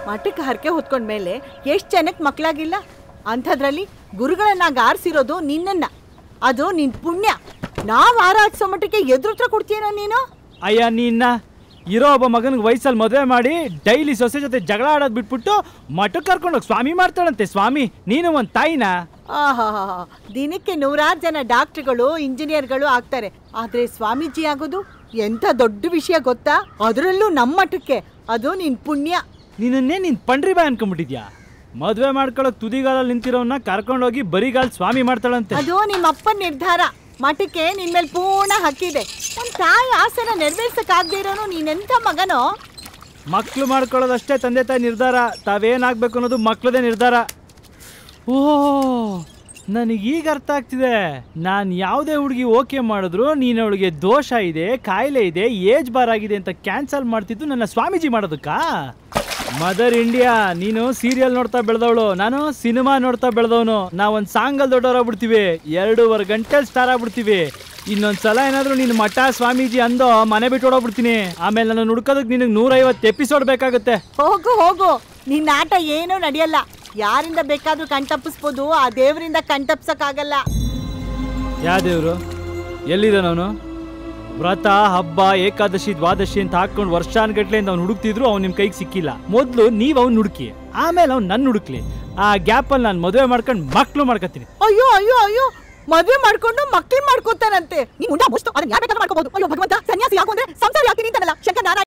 ಮಠಕ್ಕೆ ಹರಕೆ ಹೊತ್ಕೊಂಡ್ಮೇಲೆ ಎಷ್ಟು ಜನಕ್ಕೆ ಮಕ್ಕಳಾಗಿಲ್ಲ ಅಂಥದ್ರಲ್ಲಿ ಗುರುಗಳನ್ನಾಗ ಆರಿಸಿರೋದು ನಿನ್ನನ್ನ ಅದು ನಿನ್ ಪುಣ್ಯ ನಾವು ಆರಾಧಿಸೋ ಮಟ್ಟಕ್ಕೆ ಎದುರುತ್ರ ಕೊಡ್ತೀಯನೋ ನೀನು ಅಯ್ಯ ನೀನ್ನ ಇರೋ ಒಬ್ಬ ಮಗನಿಗೆ ವಯಸ್ಸಲ್ಲಿ ಮದುವೆ ಮಾಡಿ ಡೈಲಿ ಸೊಸೆ ಜೊತೆ ಜಗಳ ಆಡೋದು ಬಿಟ್ಬಿಟ್ಟು ಮಠಕ್ಕೆ ಕರ್ಕೊಂಡೋಗಿ ಸ್ವಾಮಿ ಮಾಡ್ತಾಳಂತೆ ಸ್ವಾಮಿ ನೀನು ಒಂದು ತಾಯಿನಾ ಆಹಾ ದಿನಕ್ಕೆ ನೂರಾರು ಜನ ಡಾಕ್ಟ್ರುಗಳು ಇಂಜಿನಿಯರ್ಗಳು ಆಗ್ತಾರೆ ಆದ್ರೆ ಸ್ವಾಮೀಜಿ ಆಗೋದು ಎಂಥ ದೊಡ್ಡ ವಿಷಯ ಗೊತ್ತಾ ಅದರಲ್ಲೂ ನಮ್ಮ ಮಠಕ್ಕೆ ಅದು ನಿನ್ ಪುಣ್ಯ ನೀನನ್ನೇ ನೀನ್ ಪಂಡ್ರಿ ಬಾಯ್ ಅನ್ಕೊಂಡ್ಬಿಟ್ಟಿದ್ಯಾ ಮದುವೆ ಮಾಡ್ಕೊಳಕ್ ತುದಿಗಾಲಲ್ಲಿ ನಿಂತಿರೋನ್ನ ಕರ್ಕೊಂಡೋಗಿ ಬರಿಗಾಲ್ ಸ್ವಾಮಿ ಮಾಡ್ತಾಳಂತೆ ಅದು ನಿಮ್ಮ ಅಪ್ಪನ ನಿರ್ಧಾರ ಮಠಕ್ಕೆ ನಿನ್ ಮೇಲೆ ಪೂರ್ಣ ಹಕ್ಕಿದೆ ನಮ್ ತಾಯಿ ಆಸೆನ ನೆರವೇರ್ಸಕ್ಕಾಗದೇ ಇರೋನು ನೀನೆಂಥ ಮಗನೋ ಮಕ್ಳು ಮಾಡ್ಕೊಳ್ಳೋದಷ್ಟೇ ತಂದೆ ತಾಯಿ ನಿರ್ಧಾರ ತಾವೇನಾಗ್ಬೇಕು ಅನ್ನೋದು ಮಕ್ಳದೇ ನಿರ್ಧಾರ ಓ ನನಗೆ ಈಗ ಅರ್ಥ ಆಗ್ತಿದೆ ನಾನು ಯಾವುದೇ ಹುಡುಗಿ ಓಕೆ ಮಾಡಿದ್ರು ನೀನು ಅವಳಿಗೆ ದೋಷ ಇದೆ ಕಾಯಿಲೆ ಇದೆ ಏಜ್ ಬಾರ್ ಆಗಿದೆ ಅಂತ ಕ್ಯಾನ್ಸಲ್ ಮಾಡ್ತಿದ್ದು ನನ್ನ ಸ್ವಾಮೀಜಿ ಮಾಡೋದಕ್ಕಾ ಮದರ್ ಇಂಡಿಯಾ ನೀನು ಸೀರಿಯಲ್ ನೋಡ್ತಾ ಬೆಳೆದವಳು ನಾನು ಸಿನಿಮಾ ನೋಡ್ತಾ ಬೆಳೆದವನು ನಾವೊಂದು ಸಾಂಗಲ್ಲಿ ದೊಡ್ಡವರಾಗ್ಬಿಡ್ತೀವಿ ಎರಡೂವರೆ ಗಂಟೆಲಿ ಸ್ಟಾರ್ ಆಗ್ಬಿಡ್ತೀವಿ ಇನ್ನೊಂದ್ ಸಲ ಏನಾದ್ರೂ ನೀನು ಮಠ ಸ್ವಾಮೀಜಿ ಅಂದೋ ಮನೆ ಬಿಟ್ಟು ಓಡೋಗ್ಬಿಡ್ತೀನಿ ಆಮೇಲೆ ನಾನು ಹುಡ್ಕೋದಕ್ಕೆ ನಿನಗೆ ನೂರೈವತ್ತು ಎಪಿಸೋಡ್ ಬೇಕಾಗುತ್ತೆ ಹೋಗು ಹೋಗು ನಿನ್ನ ಆಟ ಏನೂ ನಡೆಯಲ್ಲ ಯಾರಿಂದ ಬೇಕಾದ್ರೂ ಕಣ್ತಪ್ಪಿಸ್ಬೋದು ಆ ದೇವರಿಂದ ಕಣ್ತಪ್ಸಕ್ಕಾಗಲ್ಲ ಯಾವ ದೇವ್ರು ಎಲ್ಲಿದ್ದಾನವನು ವ್ರತ ಹಬ್ಬ ಏಕಾದಶಿ ದ್ವಾದಶಿ ಅಂತ ಹಾಕೊಂಡು ವರ್ಷಾನ್ಗಟ್ಲೆಯಿಂದ ಅವ್ನು ಹುಡುಕ್ತಿದ್ರು ಅವ್ನು ನಿಮ್ಮ ಕೈಗೆ ಸಿಕ್ಕಿಲ್ಲ ಮೊದಲು ನೀವು ಅವ್ನು ಹುಡುಕಿ ಆಮೇಲೆ ಅವ್ನು ನನ್ನ ಹುಡುಕ್ಲಿ ಆ ಗ್ಯಾಪಲ್ಲಿ ನಾನು ಮದುವೆ ಮಾಡ್ಕೊಂಡು ಮಕ್ಕಳು ಮಾಡ್ಕೊತೀನಿ ಅಯ್ಯೋ ಅಯ್ಯೋ ಅಯ್ಯೋ ಮದ್ವೆ ಮಾಡ್ಕೊಂಡು ಮಕ್ಳು ಮಾಡ್ಕೋತಾನಂತೆ ನೀನ್ ಮುಂದೆ ಅದನ್ನ ಯಾರು ಬೇಕಾದ್ರೂ ಮಾಡ್ಕೋಬಹುದು ಅಯ್ಯೋ ಭಗವಂತ ಸನ್ಯಾಸಿ ಯಾಕಂದ್ರೆ ಸಂಸಾರ ಯಾಕೆ ನಿಂತಾನಲ್ಲ ಶಂಕರ ನಾರಾಯಣ